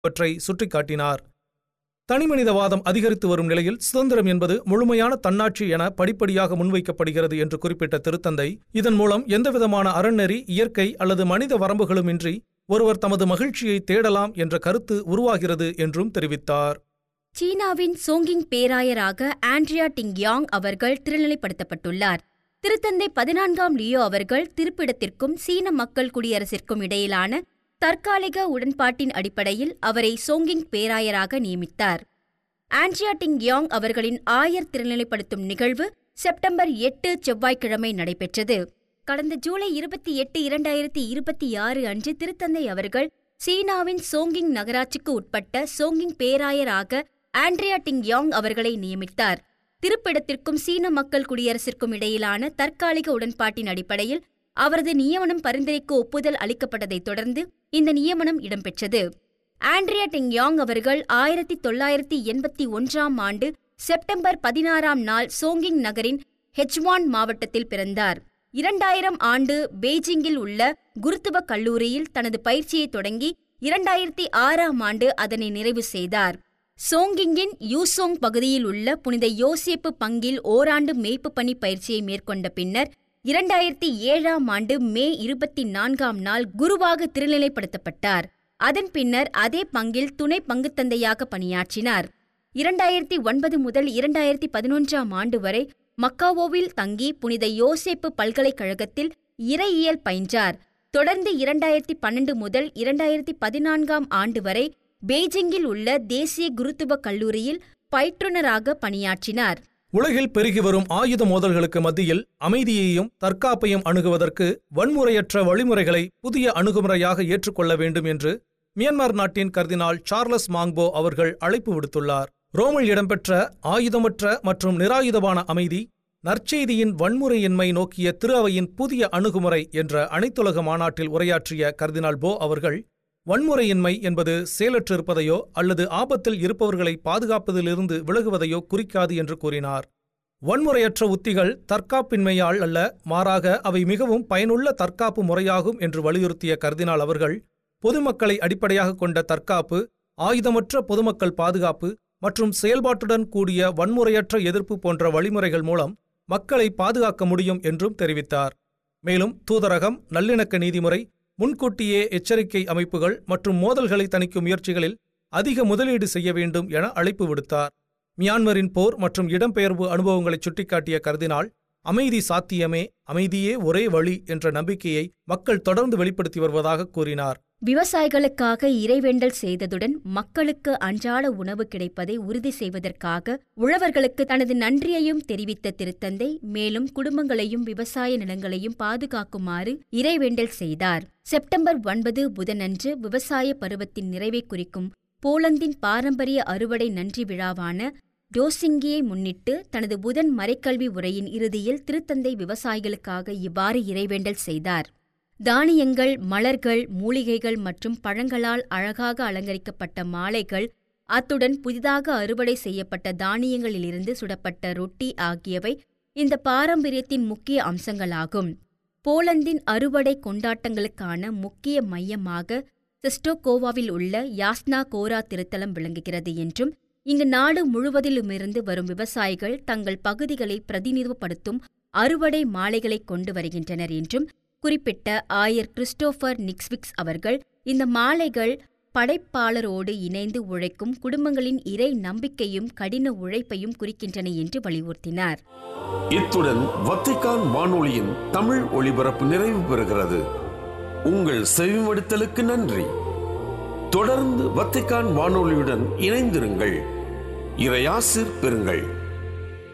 இவற்றை சுட்டிக்காட்டினார் தனிமனிதவாதம் அதிகரித்து வரும் நிலையில் சுதந்திரம் என்பது முழுமையான தன்னாட்சி என படிப்படியாக முன்வைக்கப்படுகிறது என்று குறிப்பிட்ட திருத்தந்தை இதன் மூலம் எந்தவிதமான அறநெறி இயற்கை அல்லது மனித வரம்புகளுமின்றி ஒருவர் தமது மகிழ்ச்சியை தேடலாம் என்ற கருத்து உருவாகிறது என்றும் தெரிவித்தார் சீனாவின் சோங்கிங் பேராயராக ஆண்ட்ரியா டிங்யாங் அவர்கள் திருநிலைப்படுத்தப்பட்டுள்ளார் திருத்தந்தை பதினான்காம் லியோ அவர்கள் திருப்பிடத்திற்கும் சீன மக்கள் குடியரசிற்கும் இடையிலான தற்காலிக உடன்பாட்டின் அடிப்படையில் அவரை சோங்கிங் பேராயராக நியமித்தார் ஆண்ட்ரியா டிங்யாங் அவர்களின் ஆயர் திருநிலைப்படுத்தும் நிகழ்வு செப்டம்பர் எட்டு செவ்வாய்க்கிழமை நடைபெற்றது கடந்த ஜூலை இருபத்தி எட்டு இரண்டாயிரத்தி இருபத்தி ஆறு அன்று திருத்தந்தை அவர்கள் சீனாவின் சோங்கிங் நகராட்சிக்கு உட்பட்ட சோங்கிங் பேராயராக ஆண்ட்ரியா டிங்யாங் அவர்களை நியமித்தார் திருப்பிடத்திற்கும் சீன மக்கள் குடியரசிற்கும் இடையிலான தற்காலிக உடன்பாட்டின் அடிப்படையில் அவரது நியமனம் பரிந்துரைக்கு ஒப்புதல் அளிக்கப்பட்டதைத் தொடர்ந்து இந்த நியமனம் இடம்பெற்றது ஆண்ட்ரியா டிங்யாங் அவர்கள் ஆயிரத்தி தொள்ளாயிரத்தி எண்பத்தி ஒன்றாம் ஆண்டு செப்டம்பர் பதினாறாம் நாள் சோங்கிங் நகரின் ஹெச்வான் மாவட்டத்தில் பிறந்தார் இரண்டாயிரம் ஆண்டு பெய்ஜிங்கில் உள்ள குருத்துவ கல்லூரியில் தனது பயிற்சியை தொடங்கி இரண்டாயிரத்தி ஆறாம் ஆண்டு அதனை நிறைவு செய்தார் சோங்கிங்கின் யூசோங் பகுதியில் உள்ள புனித யோசேப்பு பங்கில் ஓராண்டு மேய்ப்பு பணி பயிற்சியை மேற்கொண்ட பின்னர் இரண்டாயிரத்தி ஏழாம் ஆண்டு மே இருபத்தி நான்காம் நாள் குருவாக திருநிலைப்படுத்தப்பட்டார் அதன் பின்னர் அதே பங்கில் துணை பங்குத்தந்தையாக பணியாற்றினார் இரண்டாயிரத்தி ஒன்பது முதல் இரண்டாயிரத்தி பதினொன்றாம் ஆண்டு வரை மக்காவோவில் தங்கி புனித யோசேப்பு பல்கலைக்கழகத்தில் இறையியல் பயின்றார் தொடர்ந்து இரண்டாயிரத்தி பன்னெண்டு முதல் இரண்டாயிரத்தி பதினான்காம் ஆண்டு வரை பெய்ஜிங்கில் உள்ள தேசிய குருத்துவ கல்லூரியில் பயிற்றுனராக பணியாற்றினார் உலகில் பெருகி வரும் ஆயுத மோதல்களுக்கு மத்தியில் அமைதியையும் தற்காப்பையும் அணுகுவதற்கு வன்முறையற்ற வழிமுறைகளை புதிய அணுகுமுறையாக ஏற்றுக்கொள்ள வேண்டும் என்று மியான்மர் நாட்டின் கர்தினால் சார்லஸ் மாங்போ அவர்கள் அழைப்பு விடுத்துள்ளார் ரோமில் இடம்பெற்ற ஆயுதமற்ற மற்றும் நிராயுதமான அமைதி நற்செய்தியின் வன்முறையின்மை நோக்கிய திரு அவையின் புதிய அணுகுமுறை என்ற அனைத்துலக மாநாட்டில் உரையாற்றிய கர்தினால் போ அவர்கள் வன்முறையின்மை என்பது செயலற்றிருப்பதையோ அல்லது ஆபத்தில் இருப்பவர்களை பாதுகாப்பதிலிருந்து விலகுவதையோ குறிக்காது என்று கூறினார் வன்முறையற்ற உத்திகள் தற்காப்பின்மையால் அல்ல மாறாக அவை மிகவும் பயனுள்ள தற்காப்பு முறையாகும் என்று வலியுறுத்திய கர்தினால் அவர்கள் பொதுமக்களை அடிப்படையாக கொண்ட தற்காப்பு ஆயுதமற்ற பொதுமக்கள் பாதுகாப்பு மற்றும் செயல்பாட்டுடன் கூடிய வன்முறையற்ற எதிர்ப்பு போன்ற வழிமுறைகள் மூலம் மக்களை பாதுகாக்க முடியும் என்றும் தெரிவித்தார் மேலும் தூதரகம் நல்லிணக்க நீதிமுறை முன்கூட்டியே எச்சரிக்கை அமைப்புகள் மற்றும் மோதல்களை தணிக்கும் முயற்சிகளில் அதிக முதலீடு செய்ய வேண்டும் என அழைப்பு விடுத்தார் மியான்மரின் போர் மற்றும் இடம்பெயர்வு அனுபவங்களை சுட்டிக்காட்டிய கருதினால் அமைதி சாத்தியமே அமைதியே ஒரே வழி என்ற நம்பிக்கையை மக்கள் தொடர்ந்து வெளிப்படுத்தி வருவதாக கூறினார் விவசாயிகளுக்காக இறைவேண்டல் செய்ததுடன் மக்களுக்கு அன்றாட உணவு கிடைப்பதை உறுதி செய்வதற்காக உழவர்களுக்கு தனது நன்றியையும் தெரிவித்த திருத்தந்தை மேலும் குடும்பங்களையும் விவசாய நிலங்களையும் பாதுகாக்குமாறு இறைவேண்டல் செய்தார் செப்டம்பர் ஒன்பது புதனன்று விவசாய பருவத்தின் நிறைவை குறிக்கும் போலந்தின் பாரம்பரிய அறுவடை நன்றி விழாவான டோசிங்கியை முன்னிட்டு தனது புதன் மறைக்கல்வி உரையின் இறுதியில் திருத்தந்தை விவசாயிகளுக்காக இவ்வாறு இறைவேண்டல் செய்தார் தானியங்கள் மலர்கள் மூலிகைகள் மற்றும் பழங்களால் அழகாக அலங்கரிக்கப்பட்ட மாலைகள் அத்துடன் புதிதாக அறுவடை செய்யப்பட்ட தானியங்களிலிருந்து சுடப்பட்ட ரொட்டி ஆகியவை இந்த பாரம்பரியத்தின் முக்கிய அம்சங்களாகும் போலந்தின் அறுவடை கொண்டாட்டங்களுக்கான முக்கிய மையமாக செஸ்டோகோவாவில் உள்ள யாஸ்னா கோரா திருத்தலம் விளங்குகிறது என்றும் இங்கு நாடு முழுவதிலுமிருந்து வரும் விவசாயிகள் தங்கள் பகுதிகளை பிரதிநிதித்துவப்படுத்தும் அறுவடை மாலைகளை கொண்டு வருகின்றனர் என்றும் குறிப்பிட்ட ஆயர் கிறிஸ்டோபர் நிக்ஸ்விக்ஸ் அவர்கள் இந்த மாலைகள் படைப்பாளரோடு இணைந்து உழைக்கும் குடும்பங்களின் இறை நம்பிக்கையும் கடின உழைப்பையும் குறிக்கின்றன என்று வலியுறுத்தினார் இத்துடன் வத்திக்கான் வானொலியின் தமிழ் ஒளிபரப்பு நிறைவு பெறுகிறது உங்கள் செவிமடுத்தலுக்கு நன்றி தொடர்ந்து வத்திக்கான் வானொலியுடன் இணைந்திருங்கள் இறையாசிர் பெறுங்கள்